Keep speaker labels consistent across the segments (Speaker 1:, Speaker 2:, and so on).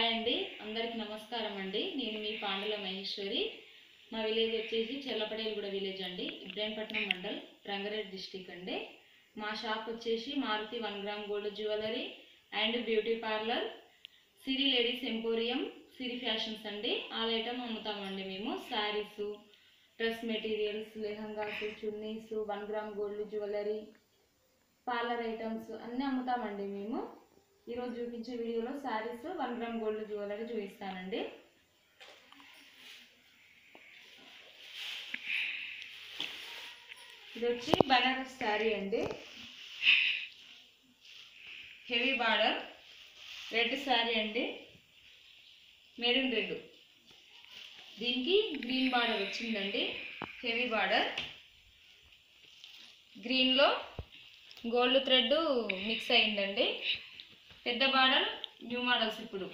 Speaker 1: hi అండి అందరికి నమస్కారం అండి నేను మీ పాండుల మహేశ్వరి మా విలేజ్ వచ్చేసి చెల్లపడేలగూడ విలేజ్ అండి ఇబ్రాహీంపట్నం మండల్ రంగారెడ్డి డిస్టిక్ అండి మా షాప్ వచ్చేసి Maruti one gram gold jewellery and beauty parlour Siri ladies emporium Siri fashions అండి ఆల్ ఐటమ్ అమ్ముతామండి మేము saris dress materials lehengas chunnis one gram gold jewellery parlour items అన్నీ అమ్ముతామండి మేము ఈరోజు చూపించే వీడియోలో saris one gram gold jewellery చూపిస్తానండి ఇది వచ్చి బనారస్ శారీ అండి హెవీ బార్డర్ రెడ్ శారీ అండి మెరూన్ రెడ్ దీనికి గ్రీన్ బార్డర్ వచ్చిందండి హెవీ బార్డర్ గ్రీన్లో గోల్డ్ థ్రెడ్ మిక్స్ అయిందండి పెద్ద బార్డర్ న్యూ మోడల్స్ ఇప్పుడు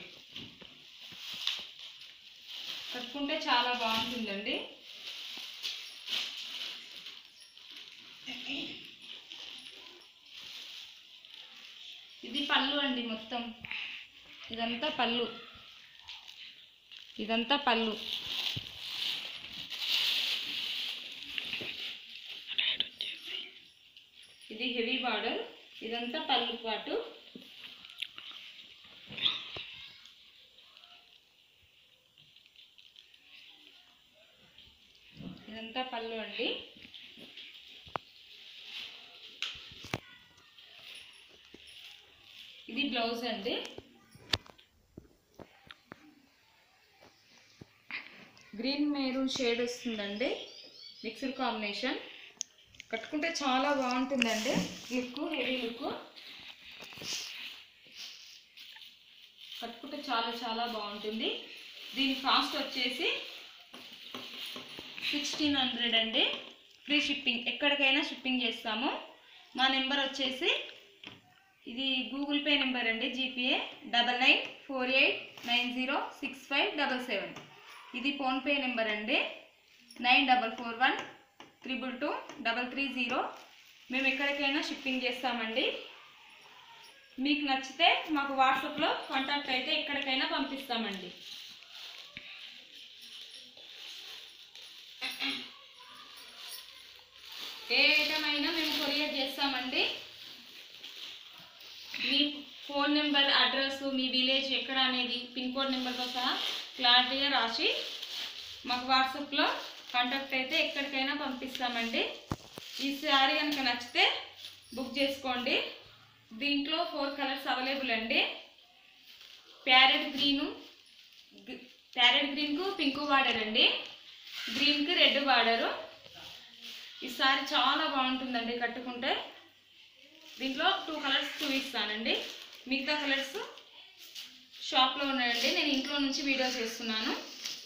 Speaker 1: కట్టుకుంటే చాలా బాగుంటుందండి ఇది పళ్ళు అండి మొత్తం ఇదంతా పళ్ళు ఇదంతా పళ్ళు ఇది హెవీ బార్డర్ ఇదంతా పళ్ళు పాటు ఇదంతా పళ్ళు అండి ఇది బ్లౌజ్ అండి గ్రీన్ మెరూన్ షేడ్ వస్తుందండి మిక్స్డ్ కాంబినేషన్ కట్టుకుంటే చాలా బాగుంటుందండి లుక్ హెవీ లుక్ కట్టుకుంటే చాలా చాలా బాగుంటుంది దీని కాస్ట్ వచ్చేసి సిక్స్టీన్ హండ్రెడ్ అండి ఫ్రీ షిప్పింగ్ ఎక్కడికైనా షిప్పింగ్ చేస్తాము మా నెంబర్ వచ్చేసి ఇది గూగుల్ పే నెంబర్ అండి జీపీఏ double nine four eight nine zero six five double seven ఇది ఫోన్పే నెంబర్ అండి nine double four one triple two double three zero మేము ఎక్కడికైనా షిప్పింగ్ చేస్తామండి మీకు నచ్చితే మాకు వాట్సాప్లో కాంటాక్ట్ అయితే ఎక్కడికైనా పంపిస్తామండి ఏ ఐటమ్ అయినా మేము కొరియర్ చేస్తామండి మీ ఫోన్ నెంబర్ అడ్రస్ మీ విలేజ్ ఎక్కడ అనేది పిన్ కోడ్ నెంబర్తో సహా క్లారిటీగా రాసి మాకు వాట్సాప్లో కాంటాక్ట్ అయితే ఎక్కడికైనా పంపిస్తామండి ఈ శారీ కనుక నచ్చితే బుక్ చేసుకోండి దీంట్లో ఫోర్ కలర్స్ అవైలబుల్ అండి ప్యారెట్ గ్రీను ప్యారెట్ గ్రీన్కు పింక్ బార్డర్ అండి గ్రీన్కి రెడ్ బార్డరు ఈ సారీ చాలా బాగుంటుందండి కట్టుకుంటే దీంట్లో టూ కలర్స్ చూపిస్తానండి మిగతా కలర్స్ షాప్లో ఉన్నాయండి నేను ఇంట్లో నుంచి వీడియో చేస్తున్నాను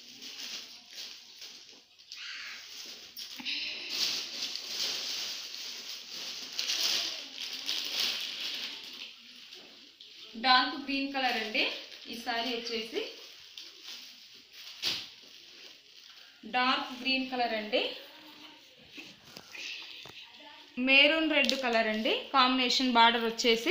Speaker 1: డార్క్ గ్రీన్ కలర్ అండి ఈ సారీ వచ్చేసి డార్క్ గ్రీన్ కలర్ అండి మెరూన్ రెడ్ కలర్ అండి కాంబినేషన్ బార్డర్ వచ్చేసి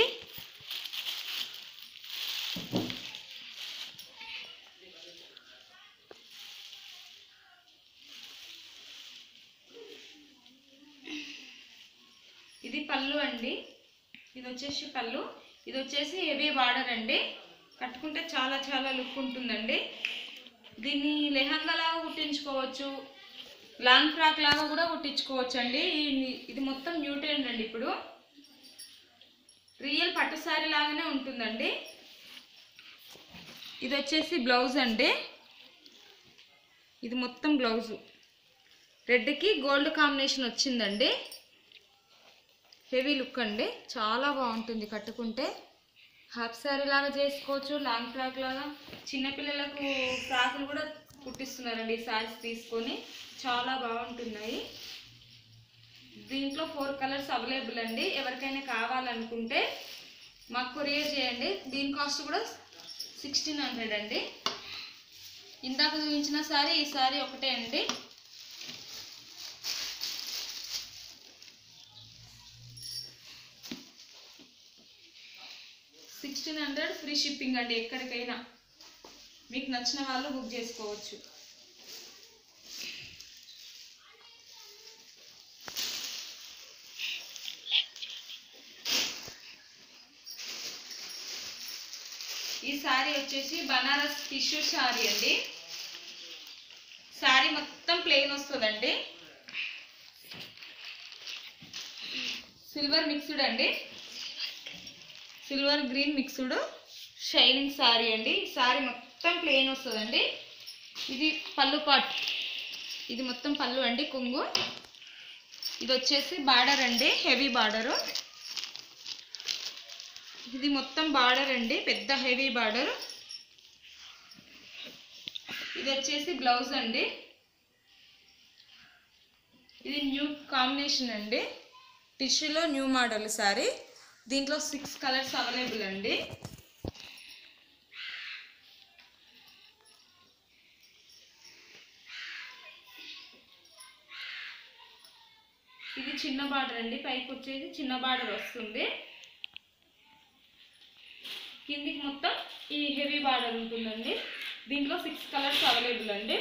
Speaker 1: ఇది పళ్ళు అండి ఇది వచ్చేసి పళ్ళు ఇది వచ్చేసి హెవీ బార్డర్ అండి కట్టుకుంటే చాలా చాలా లుక్ ఉంటుందండి దీన్ని లెహంగాలాగా కుట్టించుకోవచ్చు లాంగ్ ఫ్రాక్ లాగా కూడా కుట్టించుకోవచ్చు అండి ఈ- ఇది మొత్తం న్యూ ట్రెండ్ అండి ఇప్పుడు రియల్ పట్టు శారీ లాగానే ఉంటుందండి ఇది వచ్చేసి బ్లౌజ్ అండి ఇది మొత్తం బ్లౌజు రెడ్కి గోల్డ్ కాంబినేషన్ వచ్చిందండి హెవీ లుక్ అండి చాలా బాగుంటుంది కట్టుకుంటే హాఫ్ శారీ లాగా చేసుకోవచ్చు లాంగ్ ఫ్రాక్ లాగా చిన్నపిల్లలకు ఫ్రాకులు కూడా కుట్టిస్తున్నారండి ఈ శారీస్ తీసుకొని చాలా బాగుంటున్నాయి దీంట్లో ఫోర్ కలర్స్ అవైలబుల్ అండి ఎవరికైనా కావాలనుకుంటే మాకు కొరియర్ చేయండి దీని కాస్ట్ కూడా సిక్స్టీన్ హండ్రెడ్ అండి ఇందాక చూపించిన సారీ ఈ సారీ ఒకటే అండి సిక్స్టీన్ హండ్రెడ్ ఫ్రీ షిప్పింగ్ అండి ఎక్కడికైనా మీకు నచ్చిన వాళ్ళు బుక్ చేసుకోవచ్చు ఈ శారీ వచ్చేసి బనారస్ టిష్యూ శారీ అండి శారీ మొత్తం ప్లెయిన్ వస్తుందండి సిల్వర్ మిక్స్డ్ అండి silver green mixed shining sari అండి ఈ శారీ మొత్తం ప్లెయిన్ వస్తుందండి ఇది పళ్ళు పాట్ ఇది మొత్తం పళ్ళు అండి కొంగు ఇది వచ్చేసి బార్డర్ అండి హెవీ బార్డరు ఇది మొత్తం బార్డర్ అండి పెద్ద హెవీ బార్డర్ ఇది వచ్చేసి బ్లౌజ్ అండి ఇది న్యూ కాంబినేషన్ అండి టిష్యూలో న్యూ మోడల్ సారీ దీంట్లో సిక్స్ కలర్స్ అవైలబుల్ అండి ఇది చిన్న బార్డర్ అండి పైకి వచ్చేసి చిన్న బార్డర్ వస్తుంది కిందికి మొత్తం ఈ హెవీ బార్డర్ ఉంటుందండి దీంట్లో సిక్స్ కలర్స్ అవైలబుల్ అండి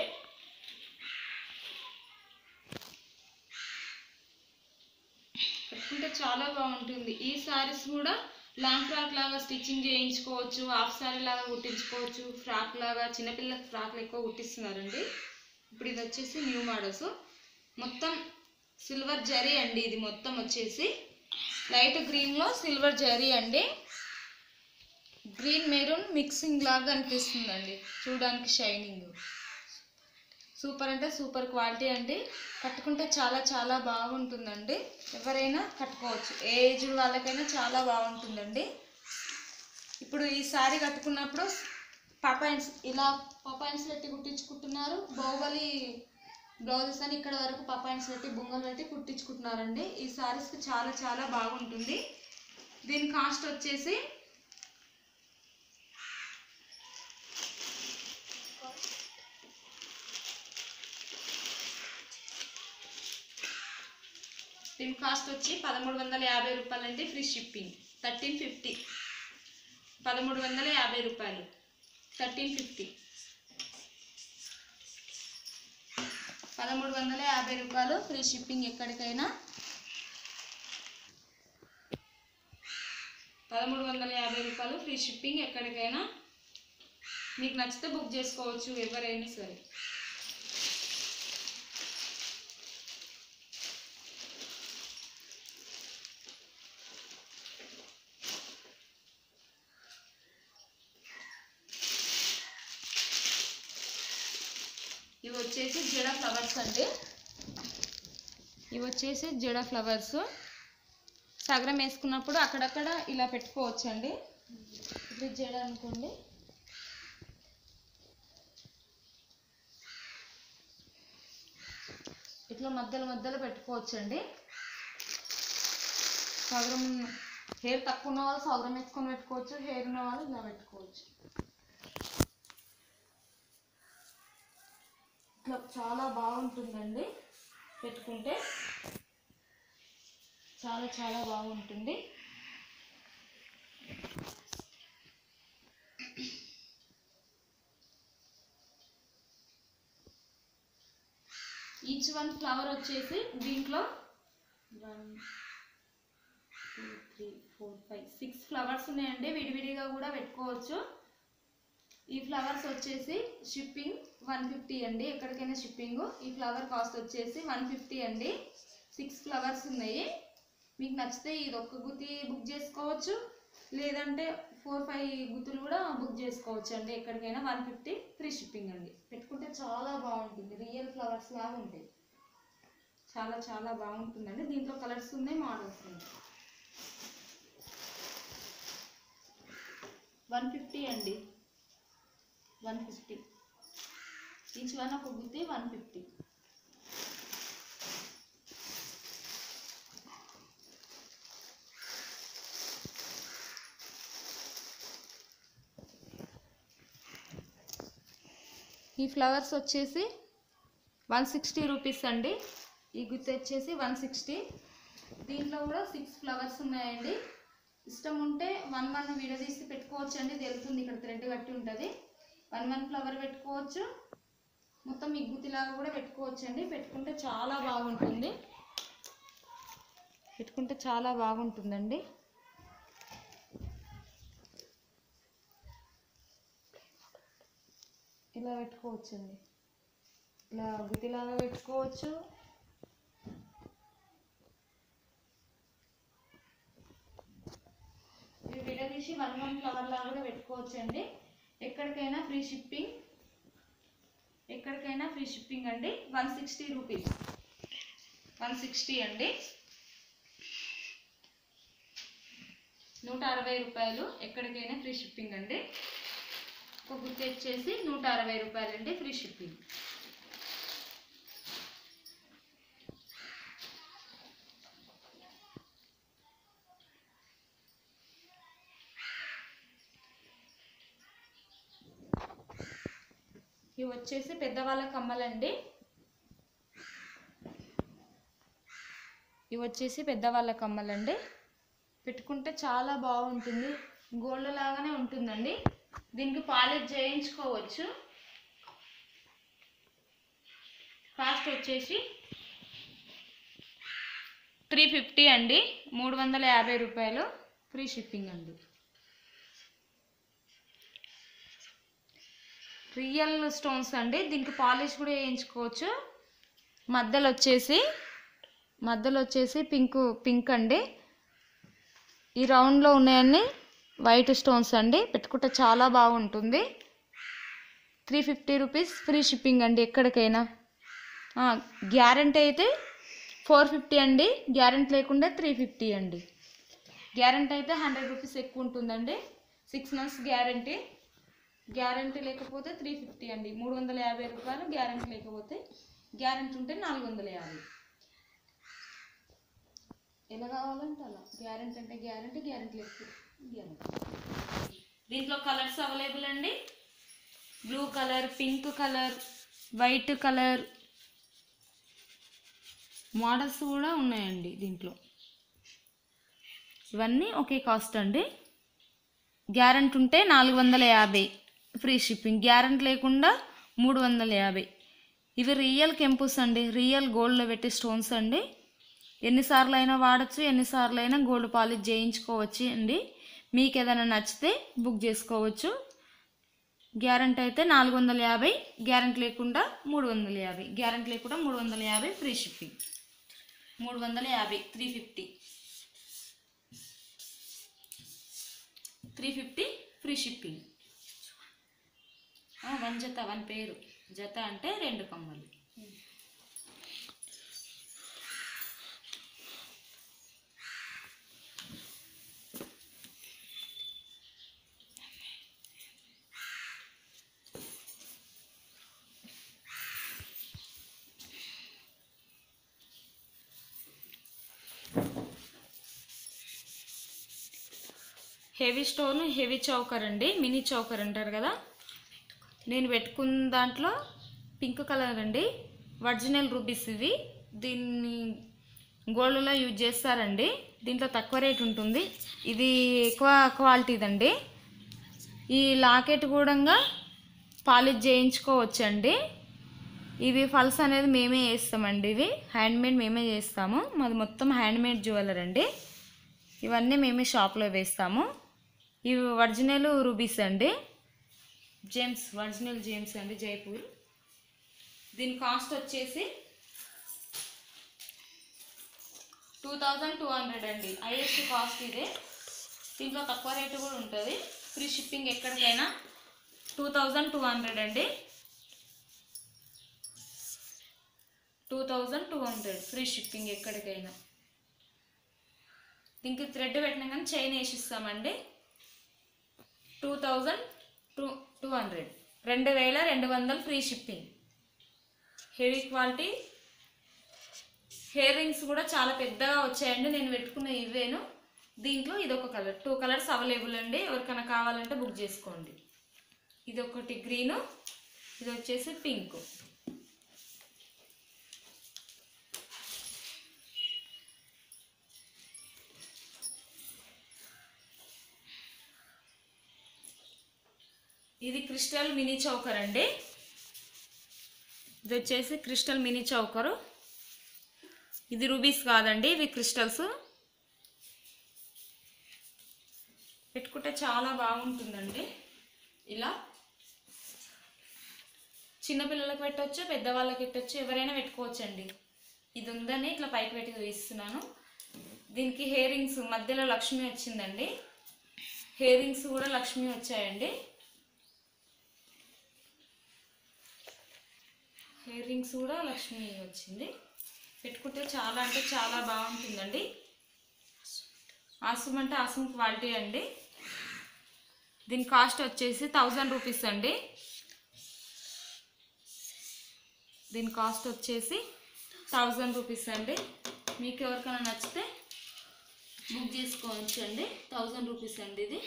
Speaker 1: కట్టుకుంటే చాలా బాగుంటుంది ఈ సారీస్ కూడా లాంగ్ ఫ్రాక్ లాగా స్టిచ్చింగ్ చేయించుకోవచ్చు హాఫ్ సారీ లాగా కుట్టించుకోవచ్చు ఫ్రాక్ లాగా చిన్నపిల్లలకి ఫ్రాక్లు ఎక్కువ కుట్టిస్తున్నారండి ఇప్పుడు ఇది వచ్చేసి న్యూ మోడల్స్ మొత్తం సిల్వర్ జరీ అండి ఇది మొత్తం వచ్చేసి లైట్ గ్రీన్లో సిల్వర్ జరీ అండి గ్రీన్ మెరూన్ మిక్సింగ్ లాగా అనిపిస్తుందండి చూడడానికి షైనింగ్ సూపర్ అంటే సూపర్ క్వాలిటీ అండి కట్టుకుంటే చాలా చాలా బాగుంటుందండి ఎవరైనా కట్టుకోవచ్చు ఏ ఏజ్ వాళ్ళకైనా చాలా బాగుంటుందండి ఇప్పుడు ఈ సారీ కట్టుకున్నప్పుడు పపాయిన్స్ ఇలా పపాయిన్స్ పెట్టి కుట్టించుకుంటున్నారు బాహుబలి బ్లౌజెస్ అని ఇక్కడ వరకు పపాయిన్స్ పెట్టి బొంగలు పెట్టి కుట్టించుకుంటున్నారండి ఈ సారీస్కి చాలా చాలా బాగుంటుంది దీని కాస్ట్ వచ్చేసి దీని కాస్ట్ వచ్చి పదమూడు వందల యాభై రూపాయలండి ఫ్రీ షిప్పింగ్ థర్టీన్ ఫిఫ్టీ పదమూడు వందల యాభై రూపాయలు థర్టీన్ ఫిఫ్టీ పదమూడు వందల యాభై రూపాయలు ఫ్రీ షిప్పింగ్ ఎక్కడికైనా పదమూడు వందల యాభై రూపాయలు ఫ్రీ షిప్పింగ్ ఎక్కడికైనా మీకు నచ్చితే బుక్ చేసుకోవచ్చు ఎవరైనా సరే ఇవి వచ్చేసి జడ ఫ్లవర్స్ అండి ఇవి వచ్చేసి జడ ఫ్లవర్స్ సగరం వేసుకున్నప్పుడు అక్కడక్కడ ఇలా పెట్టుకోవచ్చు అండి ఇప్పుడు జడ అనుకోండి ఇట్లా మధ్యలో మధ్యలో పెట్టుకోవచ్చు అండి సగరం హెయిర్ తక్కువ ఉన్న వాళ్ళు సగరం వేసుకొని పెట్టుకోవచ్చు హెయిర్ ఉన్న వాళ్ళు ఇలా పెట్టుకోవచ్చు ఇట్లా చాలా బాగుంటుందండి పెట్టుకుంటే చాలా చాలా బాగుంటుంది ఈచ్ వన్ ఫ్లవర్ వచ్చేసి దీంట్లో one two three four five six flowers ఉన్నాయండి విడివిడిగా కూడా పెట్టుకోవచ్చు ఈ ఫ్లవర్స్ వచ్చేసి షిప్పింగ్ వన్ ఫిఫ్టీ అండి ఎక్కడికైనా షిప్పింగ్ ఈ ఫ్లవర్ కాస్ట్ వచ్చేసి వన్ ఫిఫ్టీ అండి సిక్స్ ఫ్లవర్స్ ఉన్నాయి మీకు నచ్చితే ఇది ఒక్క గుత్తి బుక్ చేసుకోవచ్చు లేదంటే ఫోర్ ఫైవ్ గుత్తులు కూడా బుక్ చేసుకోవచ్చు అండి ఎక్కడికైనా వన్ ఫిఫ్టీ ఫ్రీ షిప్పింగ్ అండి పెట్టుకుంటే చాలా బాగుంటుంది రియల్ ఫ్లవర్స్ లాగా ఉంటాయి చాలా చాలా బాగుంటుందండి దీంట్లో కలర్స్ ఉన్నాయి మోడల్స్ ఉన్నాయి వన్ ఫిఫ్టీ అండి వన్ ఫిఫ్టీ ఈచ్ వన్ ఒక గుత్తి వన్ ఫిఫ్టీ ఈ ఫ్లవర్స్ వచ్చేసి వన్ సిక్స్టీ రూపీస్ అండి ఈ గుత్తి వచ్చేసి వన్ సిక్స్టీ దీంట్లో కూడా సిక్స్ ఫ్లవర్స్ ఉన్నాయండి ఇష్టం ఉంటే వన్ వన్ విడదీసి పెట్టుకోవచ్చు అండి తెలుస్తుంది ఇక్కడ థ్రెడ్ కట్టి ఉంటుంది వన్ వన్ ఫ్లవర్ పెట్టుకోవచ్చు మొత్తం ఇగ్గుతిలాగా కూడా పెట్టుకోవచ్చు అండి పెట్టుకుంటే చాలా బాగుంటుంది పెట్టుకుంటే చాలా బాగుంటుందండి ఇలా పెట్టుకోవచ్చండి ఇలా గుతిలాగా పెట్టుకోవచ్చు ఇవి విడదీసి వన్ వన్ ఫ్లవర్ లాగా కూడా పెట్టుకోవచ్చు అండి ఎక్కడికైనా ఫ్రీ షిప్పింగ్ ఎక్కడికైనా ఫ్రీ షిప్పింగ్ అండి one sixty rupees one sixty అండి నూట అరవై రూపాయలు ఎక్కడికైనా ఫ్రీ షిప్పింగ్ అండి ఒక గుర్తు వచ్చేసి నూట అరవై రూపాయలు అండి ఫ్రీ షిప్పింగ్ ఇవి వచ్చేసి పెద్దవాళ్ళ కమ్మలండి ఇవి వచ్చేసి పెద్దవాళ్ళ కమ్మలండి పెట్టుకుంటే చాలా బాగుంటుంది గోల్డ్ లాగానే ఉంటుందండి దీనికి పాలిష్ చేయించుకోవచ్చు కాస్ట్ వచ్చేసి త్రీ ఫిఫ్టీ అండి మూడు వందల యాభై రూపాయలు ఫ్రీ షిప్పింగ్ అండి రియల్ స్టోన్స్ అండి దీనికి పాలిష్ కూడా వేయించుకోవచ్చు మధ్యలో వచ్చేసి మధ్యలో వచ్చేసి పింక్ పింక్ అండి ఈ రౌండ్లో ఉన్నాయన్నీ వైట్ స్టోన్స్ అండి పెట్టుకుంటే చాలా బాగుంటుంది three fifty rupees free shipping అండి ఎక్కడికైనా గ్యారంటీ అయితే ఫోర్ ఫిఫ్టీ అండి గ్యారంటీ లేకుండా త్రీ ఫిఫ్టీ అండి గ్యారంటీ అయితే హండ్రెడ్ రూపీస్ ఎక్కువ ఉంటుందండి సిక్స్ మంత్స్ గ్యారంటీ గ్యారంటీ లేకపోతే త్రీ ఫిఫ్టీ అండి మూడు వందల యాభై రూపాయలు గ్యారంటీ లేకపోతే గ్యారంటీ ఉంటే నాలుగు వందల యాభై ఎలా కావాలంటే అలా గ్యారంటీ అంటే గ్యారంటీ గ్యారంటీ లేకపోతే గ్యారంటీ దీంట్లో కలర్స్ అవైలబుల్ అండి blue colour pink colour white colour models కూడా ఉన్నాయండి దీంట్లో ఇవన్నీ ఒకే కాస్ట్ అండి గ్యారంటీ ఉంటే నాలుగు వందల యాభై ఫ్రీ షిప్పింగ్ గ్యారంటీ లేకుండా మూడు వందల యాభై ఇవి రియల్ కెంపుస్ అండి రియల్ గోల్డ్లో పెట్టి స్టోన్స్ అండి ఎన్నిసార్లు అయినా వాడచ్చు ఎన్నిసార్లు అయినా గోల్డ్ పాలిష్ చేయించుకోవచ్చు అండి మీకు ఏదైనా నచ్చితే బుక్ చేసుకోవచ్చు గ్యారంటీ అయితే నాలుగు వందల యాభై గ్యారంటీ లేకుండా మూడు వందల యాభై గ్యారంటీ లేకుండా మూడు వందల యాభై ఫ్రీ షిప్పింగ్ మూడు వందల యాభై three fifty three fifty free shipping one జత వన్ పేరు జత అంటే రెండు కమ్మలు హెవీ స్టోన్ హెవీ చౌకర్ అండి మినీ చౌకర్ అంటారు కదా నేను పెట్టుకున్న దాంట్లో పింక్ కలర్ అండి ఒరిజినల్ రూబీస్ ఇవి దీన్ని గోల్డ్లో యూజ్ చేస్తారండి దీంట్లో తక్కువ రేట్ ఉంటుంది ఇది ఎక్కువ క్వాలిటీదండి ఈ లాకెట్ కూడా పాలిష్ చేయించుకోవచ్చండి ఇవి ఫల్స్ అనేది మేమే వేస్తామండి ఇవి హ్యాండ్మేడ్ మేమే చేస్తాము మాది మొత్తం హ్యాండ్మేడ్ జ్యువెలర్ అండి ఇవన్నీ మేమే షాప్లో వేస్తాము ఇవి ఒరిజినల్ రూబీస్ అండి జేమ్స్ ఒరిజినల్ జేమ్స్ అండి జైపూర్ దీని కాస్ట్ వచ్చేసి టూ థౌజండ్ టూ హండ్రెడ్ అండి హైయెస్ట్ కాస్ట్ ఇదే దీంట్లో తక్కువ రేటు కూడా ఉంటుంది ఫ్రీ షిప్పింగ్ ఎక్కడికైనా టూ థౌజండ్ టూ హండ్రెడ్ అండి two thousand two hundred free shipping ఎక్కడికైనా దీనికి థ్రెడ్ పెట్టినా కానీ చైన్ వేసిస్తామండి two thousand two two hundred రెండు వేల రెండు వందలు free shipping heavy quality hair rings కూడా చాలా పెద్దగా వచ్చాయండి నేను పెట్టుకున్న ఇవేను దీంట్లో ఇది ఒక కలర్ టూ కలర్స్ అవైలబుల్ అండి ఎవరికైనా కావాలంటే బుక్ చేసుకోండి ఇది ఒకటి గ్రీను ఇది వచ్చేసి పింక్ ఇది క్రిస్టల్ మినీ చౌకర్ అండి ఇది వచ్చేసి క్రిస్టల్ మినీ చౌకరు ఇది రూబీస్ కాదండి ఇవి క్రిస్టల్స్ పెట్టుకుంటే చాలా బాగుంటుందండి ఇలా చిన్నపిల్లలకు పెట్టవచ్చు పెద్దవాళ్ళకి పెట్టవచ్చు ఎవరైనా పెట్టుకోవచ్చండి ఇది ఉందని ఇట్లా పైకి పెట్టి తీస్తున్నాను దీనికి హెయిరింగ్స్ మధ్యలో లక్ష్మి వచ్చిందండి హెయిరింగ్స్ కూడా లక్ష్మి వచ్చాయండి హెయిరింగ్స్ కూడా లక్ష్మి వచ్చింది పెట్టుకుంటే చాలా అంటే చాలా బాగుంటుందండి ఆసుమ్ అంటే ఆసుమ్ క్వాలిటీ అండి దీని కాస్ట్ వచ్చేసి థౌజండ్ రూపీస్ అండి దీని కాస్ట్ వచ్చేసి థౌజండ్ రూపీస్ అండి మీకు ఎవరికైనా నచ్చితే బుక్ చేసుకోవచ్చు అండి థౌజండ్ రూపీస్ అండి ఇది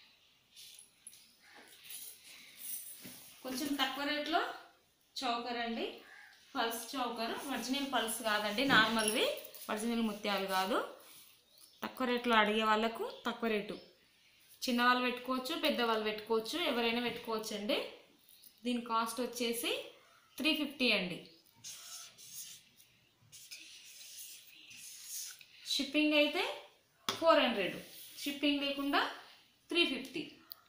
Speaker 1: కొంచెం తక్కువ రేట్లో చౌకర్ అండి పల్స్ చౌకర్ ఒరిజినల్ పల్స్ కాదండి నార్మల్వి ఒరిజినల్ ముత్యాలు కాదు తక్కువ రేట్లో అడిగే వాళ్ళకు తక్కువ రేటు చిన్నవాళ్ళు పెట్టుకోవచ్చు పెద్దవాళ్ళు పెట్టుకోవచ్చు ఎవరైనా పెట్టుకోవచ్చు అండి దీని కాస్ట్ వచ్చేసి త్రీ ఫిఫ్టీ అండి షిప్పింగ్ అయితే ఫోర్ హండ్రెడ్ షిప్పింగ్ లేకుండా త్రీ ఫిఫ్టీ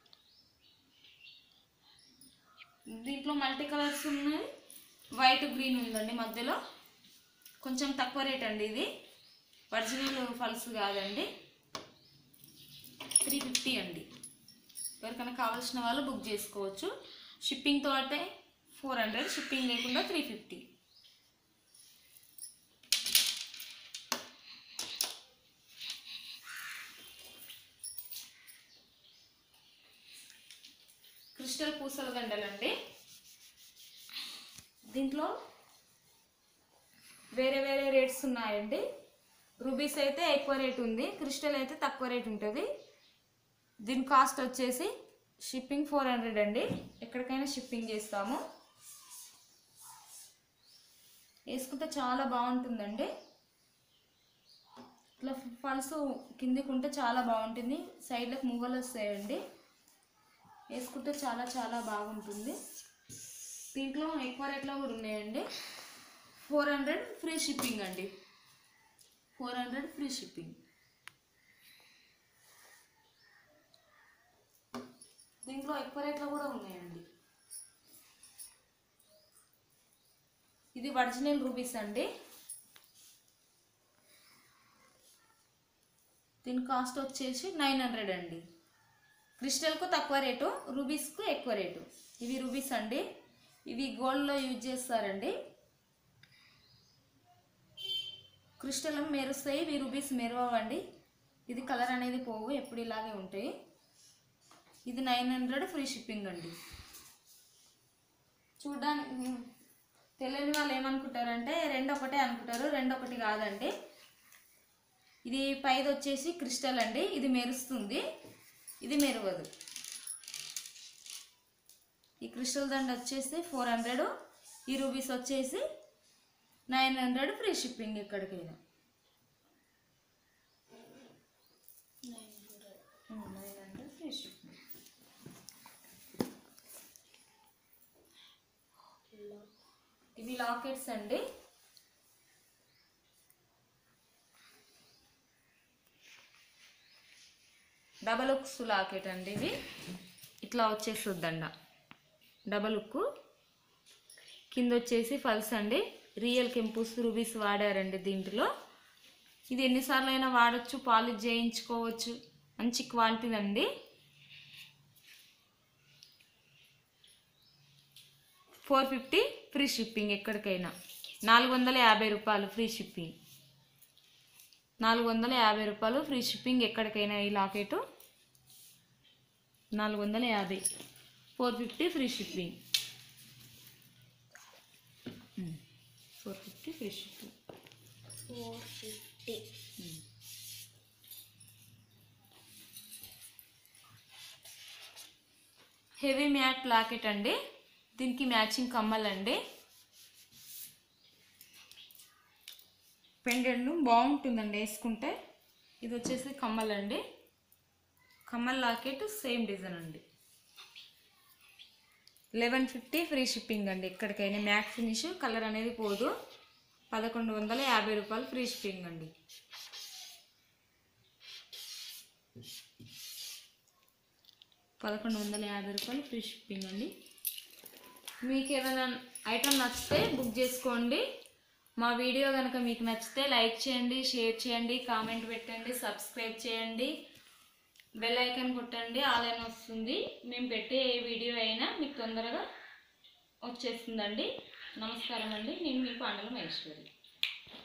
Speaker 1: దీంట్లో మల్టీ కలర్స్ ఉన్నాయి వైట్ గ్రీన్ ఉందండి మధ్యలో కొంచెం తక్కువ రేట్ అండి ఇది ఒరిజినల్ ఫల్స్ కాదండి త్రీ ఫిఫ్టీ అండి ఎవరికైనా కావాల్సిన వాళ్ళు బుక్ చేసుకోవచ్చు షిప్పింగ్తో అంటే ఫోర్ హండ్రెడ్ షిప్పింగ్ లేకుండా త్రీ ఫిఫ్టీ క్రిస్టల్ పూసల దండలండి దీంట్లో వేరే వేరే రేట్స్ ఉన్నాయండి రూబీస్ అయితే ఎక్కువ రేట్ ఉంది క్రిస్టల్ అయితే తక్కువ రేట్ ఉంటుంది దీని కాస్ట్ వచ్చేసి షిప్పింగ్ ఫోర్ హండ్రెడ్ అండి ఎక్కడికైనా షిప్పింగ్ చేస్తాము వేసుకుంటే చాలా బాగుంటుందండి ఇట్లా ఫల్స్ కిందికి ఉంటే చాలా బాగుంటుంది సైడ్లకు మువ్వలు వస్తాయండి వేసుకుంటే చాలా చాలా బాగుంటుంది దీంట్లో ఎక్కువ రేట్లో కూడా ఉన్నాయండి ఫోర్ హండ్రెడ్ ఫ్రీ షిప్పింగ్ అండి ఫోర్ హండ్రెడ్ ఫ్రీ షిప్పింగ్ దీంట్లో ఎక్కువ రేట్లో కూడా ఉన్నాయండి ఇది ఒరిజినల్ రూబీస్ అండి దీని కాస్ట్ వచ్చేసి నైన్ హండ్రెడ్ అండి క్రిస్టల్కు తక్కువ రేటు రూబీస్కు ఎక్కువ రేటు ఇవి రూబీస్ అండి ఇవి గోల్డ్లో యూజ్ చేస్తారండి క్రిస్టల్ మెరుస్తాయి ఇవి రూబీస్ మెరవండి ఇది కలర్ అనేది పోవు ఎప్పుడు ఇలాగే ఉంటాయి ఇది నైన్ హండ్రెడ్ ఫ్రీ షిప్పింగ్ అండి చూడడానికి తెలియని వాళ్ళు ఏమనుకుంటారంటే రెండు ఒకటే అనుకుంటారు రెండు ఒకటి కాదండి ఇది పైది వచ్చేసి క్రిస్టల్ అండి ఇది మెరుస్తుంది ఇది మెరవదు ఈ క్రిస్టల్ దండ వచ్చేసి ఫోర్ హండ్రెడ్ ఈ రూబీస్ వచ్చేసి నైన్ హండ్రెడ్ ఫ్రీ షిప్పింగ్ ఎక్కడికైనా నైన్ హండ్రెడ్ ఫ్రీ షిప్పింగ్ ఇవి లాకెట్స్ అండి డబల్ ఉక్స్ లాకెట్ అండి ఇవి ఇట్లా వచ్చేస్తుంది దండ డబల్ ఉక్కు కింద వచ్చేసి ఫల్స్ అండి రియల్ కెంపుస్ రూబీస్ వాడారండి దీంట్లో ఇది ఎన్నిసార్లు అయినా వాడచ్చు పాలిష్ చేయించుకోవచ్చు మంచి క్వాలిటీ అండి ఫోర్ ఫిఫ్టీ ఫ్రీ షిప్పింగ్ ఎక్కడికైనా నాలుగు వందల యాభై రూపాయలు ఫ్రీ షిప్పింగ్ నాలుగు వందల యాభై రూపాయలు ఫ్రీ షిప్పింగ్ ఎక్కడికైనా ఈ లాకెట్ నాలుగు వందల యాభై four fifty free shipping four fifty free shipping
Speaker 2: four fifty
Speaker 1: heavy matte locket అండి దీనికి మ్యాచింగ్ కమ్మలండి పెండెంట్ బాగుంటుందండి వేసుకుంటే ఇది వచ్చేసి కమ్మలండి కమ్మల్ లాకెట్ సేమ్ డిజైన్ అండి లెవెన్ ఫిఫ్టీ ఫ్రీ షిప్పింగ్ అండి ఎక్కడికైనా మ్యాట్ ఫినిష్ కలర్ అనేది పోదు పదకొండు వందల యాభై రూపాయలు ఫ్రీ షిప్పింగ్ అండి పదకొండు వందల యాభై రూపాయలు ఫ్రీ షిప్పింగ్ అండి మీకు ఏదైనా ఐటమ్ నచ్చితే బుక్ చేసుకోండి మా వీడియో కనుక మీకు నచ్చితే లైక్ చేయండి షేర్ చేయండి కామెంట్ పెట్టండి సబ్స్క్రైబ్ చేయండి బెల్ ఐకాన్ కొట్టండి ఆన్లైన్ వస్తుంది మేము పెట్టే ఏ వీడియో అయినా మీకు తొందరగా వచ్చేస్తుందండి నమస్కారం అండి నేను మీ పాండల మహేశ్వరి